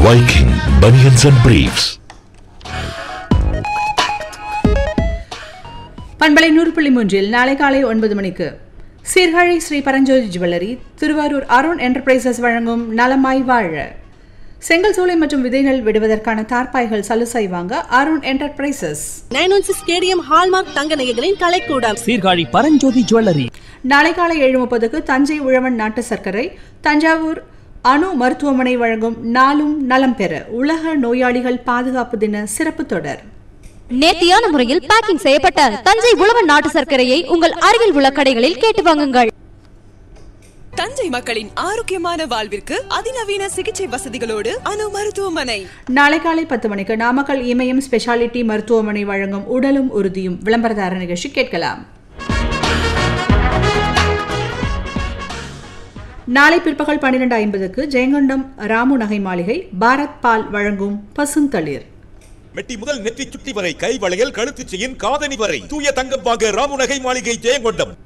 Viking Bunions and Briefs. பண்பலை நூறு புள்ளி மூன்றில் நாளை காலை ஒன்பது மணிக்கு சீர்காழி ஸ்ரீ பரஞ்சோதி ஜுவல்லரி திருவாரூர் அருண் என்டர்பிரைசஸ் வழங்கும் நலமாய் வாழ செங்கல் சூளை மற்றும் விதைநெல் விடுவதற்கான தார்பாய்கள் சலுசை வாங்க Arun enterprises nine one six KDM hallmark தங்க நகைகளின் கலைக்கூடம் சீர்காழி பரஞ்சோதி ஜுவல்லரி நாளை காலை ஏழு முப்பதுக்கு தஞ்சை உழவன் நாட்டு சர்க்கரை தஞ்சாவூர் அணு மருத்துவமனை வழங்கும் நாளும் நலம் பெற உலக நோயாளிகள் பாதுகாப்பு தின சிறப்பு தொடர் நேர்த்தியான முறையில் பேக்கிங் செய்யப்பட்ட தஞ்சை உழவன் நாட்டு சர்க்கரையை உங்கள் அருகில் உள்ள கடைகளில் கேட்டு வாங்குங்கள் தஞ்சை மக்களின் ஆரோக்கியமான வாழ்விற்கு அதிநவீன சிகிச்சை வசதிகளோடு அணு மருத்துவமனை நாளை காலை பத்து மணிக்கு நாமக்கல் இமயம் ஸ்பெஷாலிட்டி மருத்துவமனை வழங்கும் உடலும் உறுதியும் விளம்பரதார நிகழ்ச்சி கேட்கலாம் நாளை பிற்பகல் பன்னிரண்டு ஐம்பதுக்கு ஜெயங்கொண்டம் ராமு நகை மாளிகை பாரத் பால் வழங்கும் பசுந்தளிர் மெட்டி முதல் நெற்றி சுட்டி வரை கை வளையல் கழுத்து செயின் காதணி வரை தூய தங்கம் வாங்க ராமுநகை மாளிகை ஜெயங்கொண்டம்